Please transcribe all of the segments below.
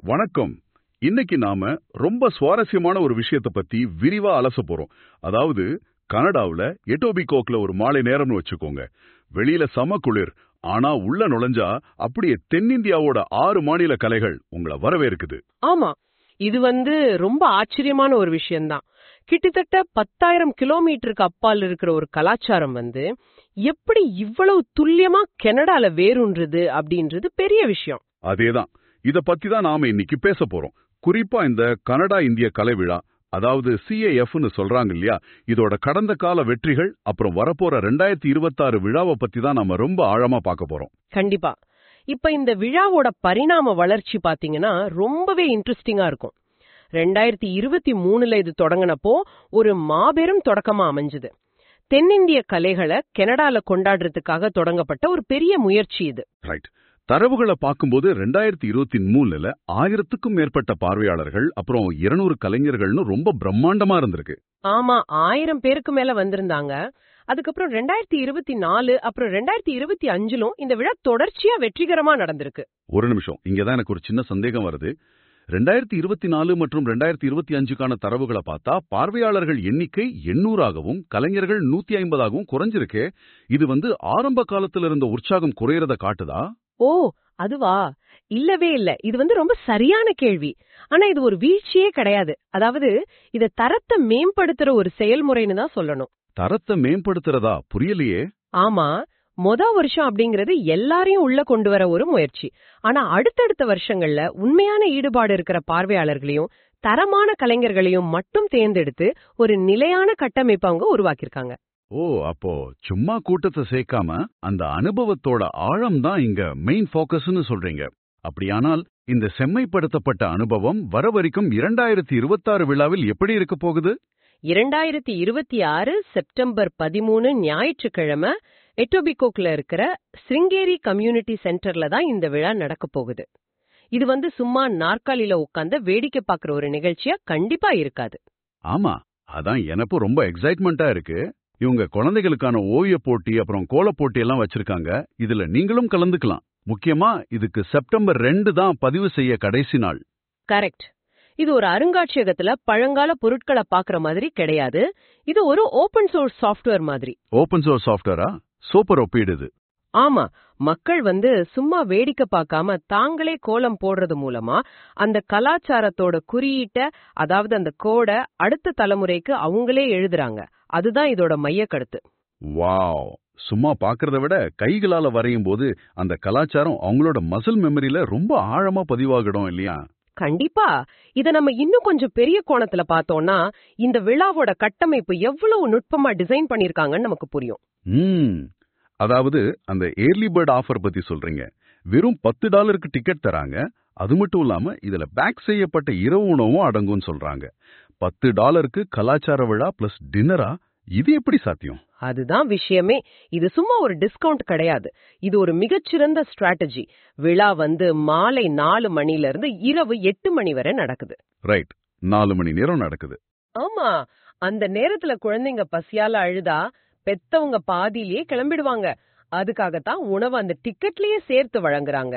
வணக்கம் இன்னைக்கு நாம ரொம்ப சுவாரஸ்யமான ஒரு விஷயத்தை பத்தி விரிவா அலச போறோம் அதாவது கனடாவுல எட்டோபிகோக்ல ஒரு மாலை நேரம்னு வச்சுக்கோங்க வெளியில சம குளிர் ஆனா உள்ள நுழைஞ்சா அப்படியே தென்னிந்தியாவோட ஆறு மாநில கலைகள் உங்களை வரவேற்குது ஆமா இது வந்து ரொம்ப ஆச்சரியமான ஒரு விஷயம்தான் கிட்டத்தட்ட பத்தாயிரம் கிலோமீட்டருக்கு அப்பால் இருக்கிற ஒரு கலாச்சாரம் வந்து எப்படி இவ்வளவு துல்லியமா கனடால வேரூன்றது அப்படின்றது பெரிய விஷயம் அதேதான் இத பத்தி தான் நாம இன்னைக்கு பேச போறோம் குறிப்பா இந்த கனடா இந்திய கலை விழா அதாவது சிஏஎஃப்னு சொல்றாங்க இல்லையா இதோட கடந்த கால வெற்றிகள் அப்புறம் வரப்போற ரெண்டாயிரத்தி இருபத்தாறு விழாவை பத்தி தான் நாம ரொம்ப ஆழமா பார்க்க போறோம் கண்டிப்பா இப்ப இந்த விழாவோட பரிணாம வளர்ச்சி பாத்தீங்கன்னா ரொம்பவே இன்ட்ரெஸ்டிங்கா இருக்கும் ரெண்டாயிரத்தி இருபத்தி மூணுல இது தொடங்கினப்போ ஒரு மாபெரும் தொடக்கமா அமைஞ்சது தென்னிந்திய கலைகளை கனடால கொண்டாடுறதுக்காக தொடங்கப்பட்ட ஒரு பெரிய முயற்சி இது ரைட் தரவுகளை பார்க்கும்போது ரெண்டாயிரத்தி இருபத்தி மூணுல ஆயிரத்துக்கும் மேற்பட்ட பார்வையாளர்கள் அப்புறம் இருநூறு கலைஞர்கள்னு ரொம்ப பிரம்மாண்டமா இருந்திருக்கு ஆமா ஆயிரம் பேருக்கு மேல வந்திருந்தாங்க அதுக்கப்புறம் ரெண்டாயிரத்தி இருபத்தி நாலு அப்புறம் ரெண்டாயிரத்தி இருபத்தி அஞ்சுலும் இந்த விழா தொடர்ச்சியா வெற்றிகரமா நடந்திருக்கு ஒரு நிமிஷம் இங்கதான் எனக்கு ஒரு சின்ன சந்தேகம் வருது ரெண்டாயிரத்தி இருபத்தி நாலு மற்றும் ரெண்டாயிரத்தி இருபத்தி அஞ்சுக்கான தரவுகளை பார்த்தா பார்வையாளர்கள் எண்ணிக்கை எண்ணூறாகவும் கலைஞர்கள் நூத்தி ஐம்பதாகவும் குறைஞ்சிருக்கே இது வந்து ஆரம்ப காலத்துல இருந்த உற்சாகம் குறையறத காட்டுதா ஓ அதுவா இல்லவே இல்ல இது வந்து ரொம்ப சரியான கேள்வி ஆனா இது ஒரு வீழ்ச்சியே கிடையாது அதாவது இத தரத்தை மேம்படுத்துற ஒரு செயல்முறைன்னு தான் சொல்லணும் தரத்தை மேம்படுத்துறதா புரியலையே ஆமா மொத வருஷம் அப்படிங்கறது எல்லாரையும் உள்ள கொண்டு வர ஒரு முயற்சி ஆனா அடுத்தடுத்த வருஷங்கள்ல உண்மையான ஈடுபாடு இருக்கிற பார்வையாளர்களையும் தரமான கலைஞர்களையும் மட்டும் தேர்ந்தெடுத்து ஒரு நிலையான கட்டமைப்பு அவங்க உருவாக்கியிருக்காங்க ஓ அப்போ சும்மா கூட்டத்தை சேர்க்காம அந்த அனுபவத்தோட ஆழம் தான் இங்க மெயின் ஃபோக்கஸ்னு சொல்றீங்க அப்படியானால் இந்த செம்மைப்படுத்தப்பட்ட அனுபவம் வர வரைக்கும் இரண்டாயிரத்தி இருபத்தாறு விழாவில் எப்படி இருக்க போகுது இரண்டாயிரத்தி இருபத்தி ஆறு செப்டம்பர் பதிமூணு ஞாயிற்றுக்கிழமை எட்டோபிகோக்ல இருக்கிற சிருங்கேரி கம்யூனிட்டி சென்டர்ல தான் இந்த விழா நடக்க போகுது இது வந்து சும்மா நாற்காலியில உட்கார்ந்து வேடிக்கை பார்க்குற ஒரு நிகழ்ச்சியா கண்டிப்பா இருக்காது ஆமா அதான் எனக்கும் ரொம்ப எக்ஸைட்மெண்டா இருக்கு இவங்க குழந்தைகளுக்கான ஓவிய போட்டி அப்புறம் கோல போட்டி எல்லாம் வச்சிருக்காங்க இதுல நீங்களும் கலந்துக்கலாம் முக்கியமா இதுக்கு செப்டம்பர் ரெண்டு தான் பதிவு செய்ய கடைசி நாள் கரெக்ட் இது ஒரு அருங்காட்சியகத்துல பழங்கால பொருட்களை பாக்குற மாதிரி கிடையாது இது ஒரு ஓபன் சோர்ஸ் சாஃப்ட்வேர் மாதிரி ஓபன் சோர்ஸ் சாஃப்ட்வேரா சூப்பர் ஒப்பிடுது ஆமா மக்கள் வந்து சும்மா வேடிக்கை பார்க்காம தாங்களே கோலம் போடுறது மூலமா அந்த கலாச்சாரத்தோட குறியீட்ட அதாவது அந்த கோட அடுத்த தலைமுறைக்கு அவங்களே எழுதுறாங்க அதுதான் இதோட மைய கருத்து வாவ் சும்மா பாக்குறத விட கைகளால வரையும் போது அந்த கலாச்சாரம் அவங்களோட மசில் மெமரியில ரொம்ப ஆழமா பதிவாகிடும் இல்லையா கண்டிப்பா இத நம்ம இன்னும் கொஞ்சம் பெரிய கோணத்துல பார்த்தோம்னா இந்த விழாவோட கட்டமைப்பு எவ்வளவு நுட்பமா டிசைன் பண்ணிருக்காங்கன்னு நமக்கு புரியும் ம் அதாவது அந்த ஏர்லி பேர்ட் ஆஃபர் பத்தி சொல்றீங்க வெறும் பத்து டாலருக்கு டிக்கெட் தராங்க அது மட்டும் இல்லாம இதுல பேக் செய்யப்பட்ட இரவு உணவும் அடங்கும்னு சொல்றாங்க பத்து டாலருக்கு கலாச்சார விழா பிளஸ் டின்னரா இது எப்படி சாத்தியம் அதுதான் விஷயமே இது சும்மா ஒரு டிஸ்கவுண்ட் கிடையாது இது ஒரு மிகச்சிறந்த ஸ்ட்ராட்டஜி விழா வந்து மாலை நாலு மணில இருந்து இரவு எட்டு மணி வரை நடக்குது ரைட் நாலு மணி நேரம் நடக்குது ஆமா அந்த நேரத்துல குழந்தைங்க பசியால அழுதா பெத்தவங்க பாதியிலேயே கிளம்பிடுவாங்க அதுக்காகத்தான் உணவு அந்த டிக்கெட்லயே சேர்த்து வழங்குறாங்க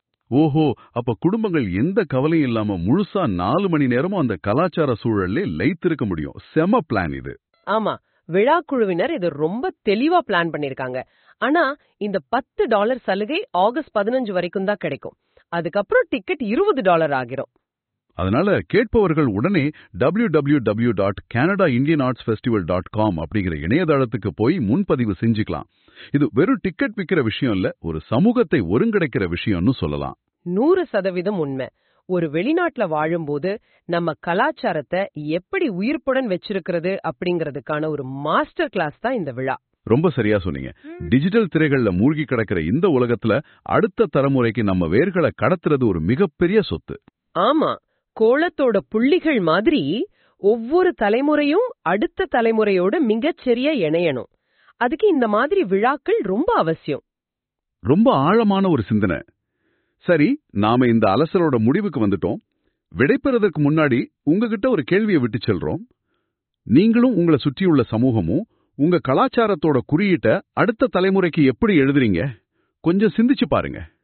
ஓஹோ அப்ப குடும்பங்கள் எந்த கவலையும் இல்லாம முழுசா நாலு மணி நேரமும் அந்த கலாச்சார சூழல்ல லைத்திருக்க முடியும் செம பிளான் இது ஆமா விழா குழுவினர் இது ரொம்ப தெளிவா பிளான் பண்ணிருக்காங்க ஆனா இந்த பத்து டாலர் சலுகை ஆகஸ்ட் பதினஞ்சு வரைக்கும் தான் கிடைக்கும் அதுக்கப்புறம் டிக்கெட் இருபது டாலர் ஆகிரும் அதனால கேட்பவர்கள் உடனே W W W dot Canada Indian arts festival dot com அப்படிங்கிற இணையதளத்துக்கு போய் முன்பதிவு செஞ்சுக்கலாம் இது வெறும் டிக்கெட் விற்கிற விஷயம் இல்ல ஒரு சமூகத்தை ஒருங்கிணைக்கிற விஷயம்னு சொல்லலாம் நூறு சதவீதம் உண்மை ஒரு வெளிநாட்டுல வாழும்போது நம்ம கலாச்சாரத்தை எப்படி உயிர்ப்புடன் வச்சிருக்கிறது அப்படிங்கறதுக்கான ஒரு மாஸ்டர் கிளாஸ் தான் இந்த விழா ரொம்ப சரியா சொன்னீங்க டிஜிட்டல் திரைகள்ல மூழ்கி கிடக்கிற இந்த உலகத்துல அடுத்த தலைமுறைக்கு நம்ம வேர்களை கடத்துறது ஒரு மிகப்பெரிய சொத்து ஆமா கோலத்தோட புள்ளிகள் மாதிரி ஒவ்வொரு தலைமுறையும் அடுத்த தலைமுறையோட மிகச்சரியா இணையணும் அதுக்கு இந்த மாதிரி விழாக்கள் ரொம்ப அவசியம் ரொம்ப ஆழமான ஒரு சிந்தனை சரி நாம இந்த அலசலோட முடிவுக்கு வந்துட்டோம் விடைபெறதற்கு முன்னாடி உங்ககிட்ட ஒரு கேள்வியை விட்டு செல்றோம் நீங்களும் உங்களை சுற்றியுள்ள சமூகமும் உங்க கலாச்சாரத்தோட குறியீட்டை அடுத்த தலைமுறைக்கு எப்படி எழுதுறீங்க கொஞ்சம் சிந்திச்சு பாருங்க